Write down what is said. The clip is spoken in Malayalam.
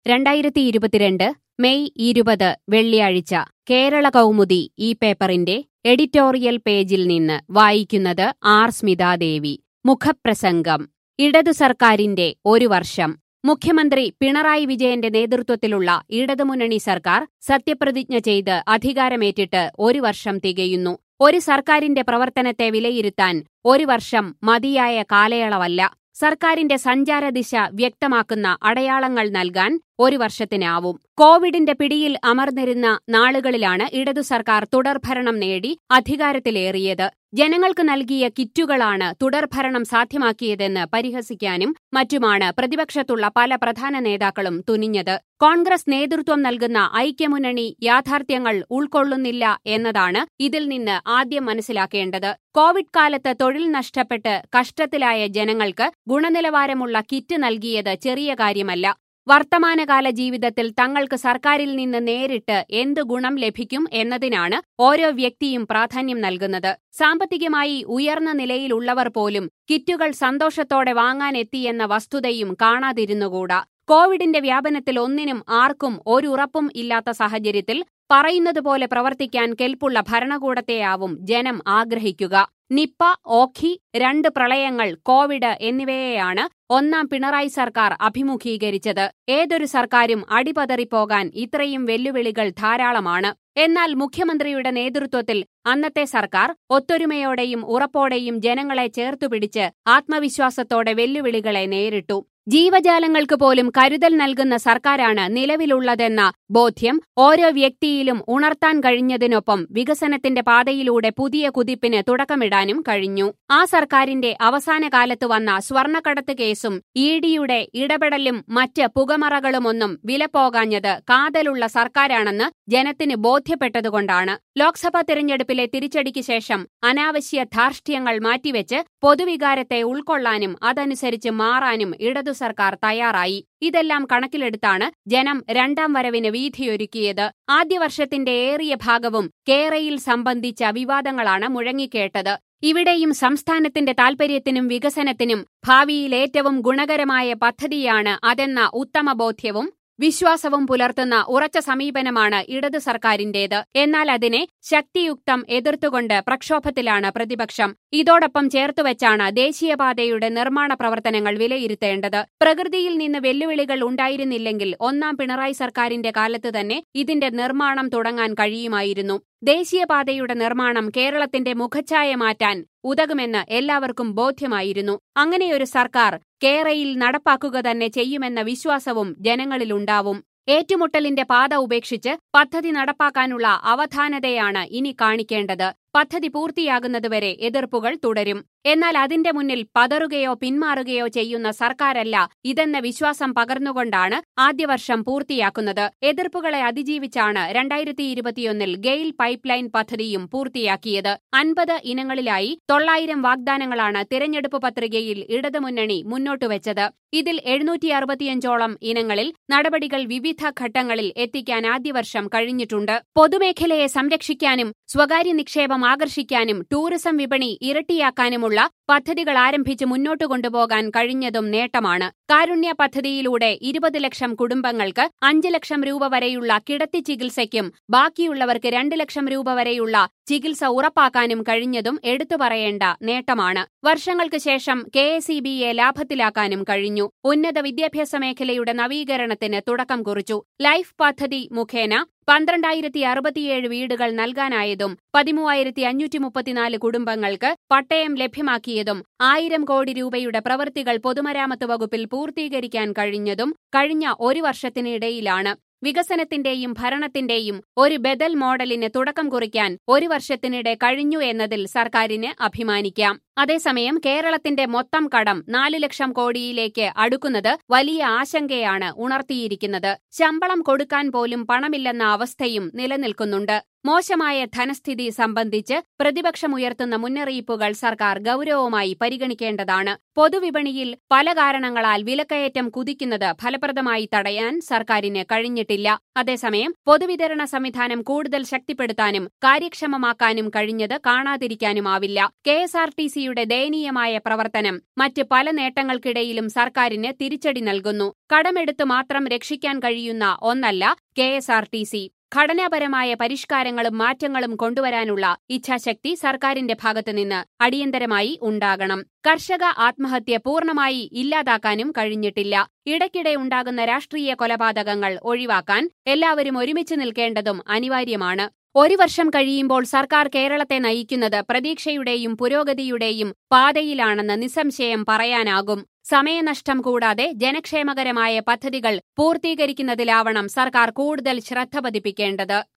രണ്ടായിരത്തി ഇരുപത്തിരണ്ട് മെയ് ഇരുപത് വെള്ളിയാഴ്ച കേരള കൗമുദി ഈ പേപ്പറിന്റെ എഡിറ്റോറിയൽ പേജിൽ നിന്ന് വായിക്കുന്നത് ആർ സ്മിതാദേവി മുഖപ്രസംഗം ഇടതു സർക്കാരിന്റെ ഒരു വർഷം മുഖ്യമന്ത്രി പിണറായി വിജയന്റെ നേതൃത്വത്തിലുള്ള ഇടതുമുന്നണി സർക്കാർ സത്യപ്രതിജ്ഞ ചെയ്ത് അധികാരമേറ്റിട്ട് ഒരു വർഷം തികയുന്നു ഒരു സർക്കാരിന്റെ പ്രവർത്തനത്തെ വിലയിരുത്താൻ ഒരു വർഷം മതിയായ കാലയളവല്ല സർക്കാരിന്റെ സഞ്ചാരദിശ വ്യക്തമാക്കുന്ന അടയാളങ്ങൾ നൽകാൻ ഒരു വർഷത്തിനാവും കോവിഡിന്റെ പിടിയിൽ അമർന്നിരുന്ന നാളുകളിലാണ് ഇടതു സർക്കാർ തുടർഭരണം നേടി അധികാരത്തിലേറിയത് ജനങ്ങൾക്ക് നൽകിയ കിറ്റുകളാണ് തുടർഭരണം സാധ്യമാക്കിയതെന്ന് പരിഹസിക്കാനും മറ്റുമാണ് പ്രതിപക്ഷത്തുള്ള പല പ്രധാന നേതാക്കളും തുനിഞ്ഞത് കോൺഗ്രസ് നേതൃത്വം നൽകുന്ന ഐക്യമുന്നണി യാഥാർത്ഥ്യങ്ങൾ ഉൾക്കൊള്ളുന്നില്ല എന്നതാണ് ഇതിൽ നിന്ന് ആദ്യം മനസ്സിലാക്കേണ്ടത് കോവിഡ് കാലത്ത് തൊഴിൽ നഷ്ടപ്പെട്ട് കഷ്ടത്തിലായ ജനങ്ങൾക്ക് ഗുണനിലവാരമുള്ള കിറ്റ് നൽകിയത് ചെറിയ കാര്യമല്ല വർത്തമാനകാല ജീവിതത്തിൽ തങ്ങൾക്ക് സർക്കാരിൽ നിന്ന് നേരിട്ട് എന്ത് ഗുണം ലഭിക്കും എന്നതിനാണ് ഓരോ വ്യക്തിയും പ്രാധാന്യം നൽകുന്നത് സാമ്പത്തികമായി ഉയർന്ന നിലയിലുള്ളവർ പോലും കിറ്റുകൾ സന്തോഷത്തോടെ വാങ്ങാനെത്തിയെന്ന വസ്തുതയും കാണാതിരുന്നുകൂടാ കോവിഡിന്റെ വ്യാപനത്തിൽ ഒന്നിനും ആർക്കും ഒരു ഉറപ്പും ഇല്ലാത്ത സാഹചര്യത്തിൽ പറയുന്നതുപോലെ പ്രവർത്തിക്കാൻ കെൽപ്പുള്ള ഭരണകൂടത്തെയാവും ജനം ആഗ്രഹിക്കുക നിപ്പ ഓഖി രണ്ട് പ്രളയങ്ങൾ കോവിഡ് എന്നിവയെയാണ് ഒന്നാം പിണറായി സർക്കാർ അഭിമുഖീകരിച്ചത് ഏതൊരു സർക്കാരും അടിപതറിപ്പോകാൻ ഇത്രയും വെല്ലുവിളികൾ ധാരാളമാണ് എന്നാൽ മുഖ്യമന്ത്രിയുടെ നേതൃത്വത്തിൽ അന്നത്തെ സർക്കാർ ഒത്തൊരുമയോടെയും ഉറപ്പോടെയും ജനങ്ങളെ ചേർത്തുപിടിച്ച് ആത്മവിശ്വാസത്തോടെ വെല്ലുവിളികളെ നേരിട്ടു ജീവജാലങ്ങൾക്ക് പോലും കരുതൽ നൽകുന്ന സർക്കാരാണ് നിലവിലുള്ളതെന്ന ബോധ്യം ഓരോ വ്യക്തിയിലും ഉണർത്താൻ കഴിഞ്ഞതിനൊപ്പം വികസനത്തിന്റെ പാതയിലൂടെ പുതിയ കുതിപ്പിന് തുടക്കമിടാനും കഴിഞ്ഞു ആ സർക്കാരിന്റെ അവസാന കാലത്ത് വന്ന സ്വർണ്ണക്കടത്ത് കേസും ഇ ഡിയുടെ ഇടപെടലും മറ്റ് പുകമറകളുമൊന്നും വിലപ്പോകാഞ്ഞത് കാതലുള്ള സർക്കാരാണെന്ന് ജനത്തിന് ബോധ്യപ്പെട്ടതുകൊണ്ടാണ് ലോക്സഭാ തിരഞ്ഞെടുപ്പിലെ തിരിച്ചടിക്ക് ശേഷം അനാവശ്യ ധാർഷ്ട്യങ്ങൾ മാറ്റിവെച്ച് പൊതുവികാരത്തെ ഉൾക്കൊള്ളാനും അതനുസരിച്ച് മാറാനും ഇടതു സർക്കാർ തയ്യാറായി ഇതെല്ലാം കണക്കിലെടുത്താണ് ജനം രണ്ടാം വരവിന് വീഥിയൊരുക്കിയത് ആദ്യ വർഷത്തിന്റെ ഏറിയ ഭാഗവും കേരയിൽ സംബന്ധിച്ച വിവാദങ്ങളാണ് മുഴങ്ങിക്കേട്ടത് ഇവിടെയും സംസ്ഥാനത്തിന്റെ താൽപര്യത്തിനും വികസനത്തിനും ഭാവിയിൽ ഏറ്റവും ഗുണകരമായ പദ്ധതിയാണ് അതെന്ന ഉത്തമബോധ്യവും വിശ്വാസവും പുലർത്തുന്ന ഉറച്ച സമീപനമാണ് ഇടതു സർക്കാരിന്റേത് എന്നാൽ അതിനെ ശക്തിയുക്തം എതിർത്തുകൊണ്ട് പ്രക്ഷോഭത്തിലാണ് പ്രതിപക്ഷം ഇതോടൊപ്പം ചേർത്തുവച്ചാണ് ദേശീയപാതയുടെ നിർമ്മാണ പ്രവർത്തനങ്ങൾ വിലയിരുത്തേണ്ടത് പ്രകൃതിയിൽ നിന്ന് വെല്ലുവിളികൾ ഉണ്ടായിരുന്നില്ലെങ്കിൽ ഒന്നാം പിണറായി സർക്കാരിന്റെ കാലത്ത് തന്നെ ഇതിന്റെ നിർമ്മാണം തുടങ്ങാൻ കഴിയുമായിരുന്നു ദേശീയപാതയുടെ നിർമ്മാണം കേരളത്തിന്റെ മുഖച്ഛായ മാറ്റാൻ ഉതകുമെന്ന് എല്ലാവർക്കും ബോധ്യമായിരുന്നു അങ്ങനെയൊരു സർക്കാർ കേരയിൽ നടപ്പാക്കുക തന്നെ ചെയ്യുമെന്ന വിശ്വാസവും ജനങ്ങളിലുണ്ടാവും ഏറ്റുമുട്ടലിന്റെ പാത ഉപേക്ഷിച്ച് പദ്ധതി നടപ്പാക്കാനുള്ള അവധാനതയാണ് ഇനി കാണിക്കേണ്ടത് പദ്ധതി പൂർത്തിയാകുന്നതുവരെ എതിർപ്പുകൾ തുടരും എന്നാൽ അതിന്റെ മുന്നിൽ പതറുകയോ പിന്മാറുകയോ ചെയ്യുന്ന സർക്കാരല്ല ഇതെന്ന വിശ്വാസം പകർന്നുകൊണ്ടാണ് ആദ്യവർഷം പൂർത്തിയാക്കുന്നത് എതിർപ്പുകളെ അതിജീവിച്ചാണ് രണ്ടായിരത്തി ഇരുപത്തിയൊന്നിൽ ഗെയിൽ പൈപ്പ് ലൈൻ പദ്ധതിയും പൂർത്തിയാക്കിയത് അൻപത് ഇനങ്ങളിലായി തൊള്ളായിരം വാഗ്ദാനങ്ങളാണ് തിരഞ്ഞെടുപ്പ് പത്രികയിൽ ഇടതുമുന്നണി മുന്നോട്ടുവച്ചത് ഇതിൽ എഴുന്നൂറ്റി അറുപത്തിയഞ്ചോളം ഇനങ്ങളിൽ നടപടികൾ വിവിധ ഘട്ടങ്ങളിൽ എത്തിക്കാൻ ആദ്യവർഷം കഴിഞ്ഞിട്ടുണ്ട് പൊതുമേഖലയെ സംരക്ഷിക്കാനും സ്വകാര്യ നിക്ഷേപം ആകർഷിക്കാനും ടൂറിസം വിപണി ഇരട്ടിയാക്കാനുമുള്ള പദ്ധതികൾ ആരംഭിച്ച് മുന്നോട്ട് കൊണ്ടുപോകാൻ കഴിഞ്ഞതും നേട്ടമാണ് കാരുണ്യ പദ്ധതിയിലൂടെ ഇരുപത് ലക്ഷം കുടുംബങ്ങൾക്ക് അഞ്ച് ലക്ഷം രൂപ വരെയുള്ള കിടത്തി ചികിത്സയ്ക്കും ബാക്കിയുള്ളവർക്ക് രണ്ട് ലക്ഷം രൂപ വരെയുള്ള ചികിത്സ ഉറപ്പാക്കാനും കഴിഞ്ഞതും എടുത്തു പറയേണ്ട നേട്ടമാണ് വർഷങ്ങൾക്ക് ശേഷം കെ എസ് ഇ ബിയെ ലാഭത്തിലാക്കാനും കഴിഞ്ഞു ഉന്നത വിദ്യാഭ്യാസ മേഖലയുടെ നവീകരണത്തിന് തുടക്കം കുറിച്ചു ലൈഫ് പദ്ധതി മുഖേന പന്ത്രണ്ടായിരത്തി അറുപത്തിയേഴ് വീടുകൾ നൽകാനായതും പതിമൂവായിരത്തി അഞ്ഞൂറ്റി മുപ്പത്തിനാല് കുടുംബങ്ങൾക്ക് പട്ടയം ലഭ്യമാക്കിയതും ആയിരം കോടി രൂപയുടെ പ്രവൃത്തികൾ പൊതുമരാമത്ത് വകുപ്പിൽ പൂർത്തീകരിക്കാൻ കഴിഞ്ഞതും കഴിഞ്ഞ ഒരു വർഷത്തിനിടയിലാണ് വികസനത്തിന്റെയും ഭരണത്തിന്റെയും ഒരു ബദൽ മോഡലിന് തുടക്കം കുറിക്കാൻ ഒരു വർഷത്തിനിടെ കഴിഞ്ഞു എന്നതിൽ സർക്കാരിന് അഭിമാനിക്കാം അതേസമയം കേരളത്തിന്റെ മൊത്തം കടം നാലു ലക്ഷം കോടിയിലേക്ക് അടുക്കുന്നത് വലിയ ആശങ്കയാണ് ഉണർത്തിയിരിക്കുന്നത് ശമ്പളം കൊടുക്കാൻ പോലും പണമില്ലെന്ന അവസ്ഥയും നിലനിൽക്കുന്നുണ്ട് മോശമായ ധനസ്ഥിതി സംബന്ധിച്ച് പ്രതിപക്ഷമുയർത്തുന്ന മുന്നറിയിപ്പുകൾ സർക്കാർ ഗൌരവമായി പരിഗണിക്കേണ്ടതാണ് പൊതുവിപണിയിൽ പല കാരണങ്ങളാൽ വിലക്കയറ്റം കുതിക്കുന്നത് ഫലപ്രദമായി തടയാൻ സർക്കാരിന് കഴിഞ്ഞിട്ടില്ല അതേസമയം പൊതുവിതരണ സംവിധാനം കൂടുതൽ ശക്തിപ്പെടുത്താനും കാര്യക്ഷമമാക്കാനും കഴിഞ്ഞത് കാണാതിരിക്കാനുമാവില്ല K S R T C ടിസിയുടെ ദയനീയമായ പ്രവർത്തനം മറ്റ് പല നേട്ടങ്ങൾക്കിടയിലും സർക്കാരിന് തിരിച്ചടി നൽകുന്നു കടമെടുത്ത് മാത്രം രക്ഷിക്കാൻ കഴിയുന്ന ഒന്നല്ല K S R T C ഘടനാപരമായ പരിഷ്കാരങ്ങളും മാറ്റങ്ങളും കൊണ്ടുവരാനുള്ള ഇച്ഛാശക്തി സർക്കാരിന്റെ ഭാഗത്തുനിന്ന് അടിയന്തരമായി ഉണ്ടാകണം കർഷക ആത്മഹത്യ പൂർണ്ണമായി ഇല്ലാതാക്കാനും കഴിഞ്ഞിട്ടില്ല ഇടയ്ക്കിടെ ഉണ്ടാകുന്ന രാഷ്ട്രീയ കൊലപാതകങ്ങൾ ഒഴിവാക്കാൻ എല്ലാവരും ഒരുമിച്ച് നിൽക്കേണ്ടതും അനിവാര്യമാണ് ഒരു വർഷം കഴിയുമ്പോൾ സർക്കാർ കേരളത്തെ നയിക്കുന്നത് പ്രതീക്ഷയുടെയും പുരോഗതിയുടെയും പാതയിലാണെന്ന് നിസ്സംശയം പറയാനാകും സമയനഷ്ടം കൂടാതെ ജനക്ഷേമകരമായ പദ്ധതികൾ പൂർത്തീകരിക്കുന്നതിലാവണം സർക്കാർ കൂടുതൽ ശ്രദ്ധ പതിപ്പിക്കേണ്ടത്